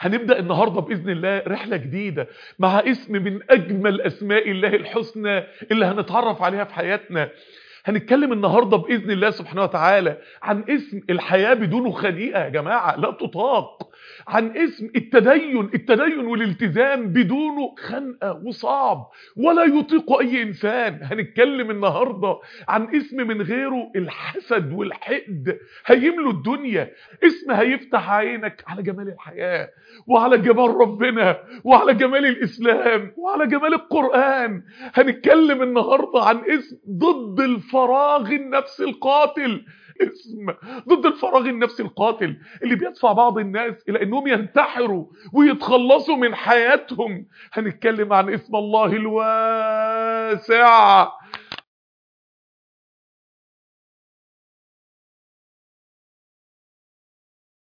هنبدأ النهاردة بإذن الله رحلة جديدة مع اسم من أجمل أسماء الله الحسنى اللي هنتعرف عليها في حياتنا هنتكلم النهاردة بإذن الله سبحانه وتعالى عن اسم الحياة بدونه خنيئة يا جماعة لا تطاق عن اسم التدين التدين والالتزام بدونه خنقة وصعب ولا يطيق أي إنسان هنتكلم النهاردة عن اسم من غيره الحسد والحقد هيملوا الدنيا اسم هيفتح عينك على جمال الحياة وعلى جمال ربنا وعلى جمال الإسلام وعلى جمال القرآن هنتكلم النهاردة عن اسم ضد الفراغ النفسي القاتل اسم ضد الفراغ النفسي القاتل اللي بيدفع بعض الناس الى انهم ينتحروا ويتخلصوا من حياتهم هنتكلم عن اسم الله الواسع